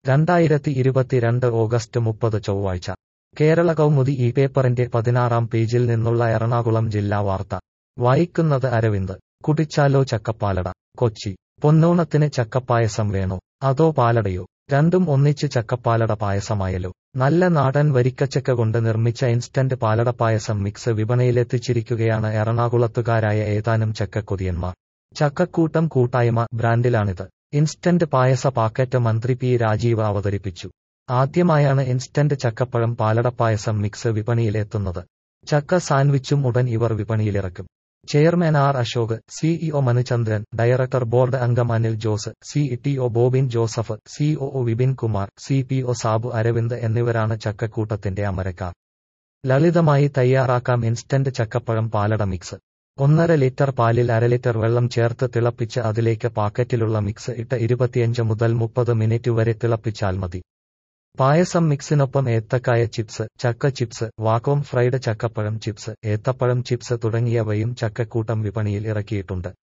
രണ്ടായിരത്തി ഇരുപത്തിരണ്ട് ഓഗസ്റ്റ് മുപ്പത് ചൊവ്വാഴ്ച കേരള കൗമുദി ഈ പേപ്പറിന്റെ പതിനാറാം പേജിൽ നിന്നുള്ള എറണാകുളം ജില്ലാ വാർത്ത വായിക്കുന്നത് അരവിന്ദ് കുടിച്ചാലോ ചക്കപ്പാലട കൊച്ചി പൊന്നോണത്തിന് ചക്കപ്പായസം വേണോ അതോ പാലടയോ രണ്ടും ഒന്നിച്ച് ചക്കപ്പാലട പായസമായല്ലോ നല്ല നാടൻ വരിക്കച്ചക്ക കൊണ്ട് നിർമ്മിച്ച ഇൻസ്റ്റന്റ് പാലടപ്പായസം മിക്സ് വിപണിയിലെത്തിച്ചിരിക്കുകയാണ് എറണാകുളത്തുകാരായ ഏതാനും ചക്കക്കൊതിയന്മാർ ചക്കക്കൂട്ടം കൂട്ടായ്മ ബ്രാൻഡിലാണിത് ഇൻസ്റ്റന്റ് പായസ പാക്കറ്റ് മന്ത്രി പി രാജീവ് അവതരിപ്പിച്ചു ആദ്യമായാണ് ഇൻസ്റ്റന്റ് ചക്കപ്പഴം പാലടപ്പായസം മിക്സ് വിപണിയിലെത്തുന്നത് ചക്ക സാൻഡ്വിച്ചും ഉടൻ ഇവർ വിപണിയിലിറക്കും chairman R Ashok CEO Manuchandran director board അംഗം Anil Jose CETO Bobin Joseph COO Vipin Kumar CPO Sabu Aravind എന്നിവരാണ് ചക്കക്കൂട്ടത്തിന്റെ അമരക്കാർ ലളിതമായി തയ്യാറാക്കാം ഇൻസ്റ്റന്റ് ചക്കപ്പഴം പാലട മിക്സ് ഒന്നര ലിറ്റർ പാലിൽ അര ലിറ്റർ വെള്ളം ചേർത്ത് തിളപ്പിച്ച് അതിലേക്ക് പാക്കറ്റിലുള്ള മിക്സ് ഇട്ട് ഇരുപത്തിയഞ്ച് മുതൽ മുപ്പത് മിനിറ്റ് വരെ തിളപ്പിച്ചാൽ മതി പായസം മിക്സിനൊപ്പം ഏത്തക്കായ ചിപ്സ് ചക്ക ചിപ്സ് വാക്കോം ഫ്രൈഡ് ചക്കപ്പഴം ചിപ്സ് ഏത്തപ്പഴം ചിപ്സ് തുടങ്ങിയവയും ചക്കക്കൂട്ടം വിപണിയിൽ ഇറക്കിയിട്ടുണ്ട്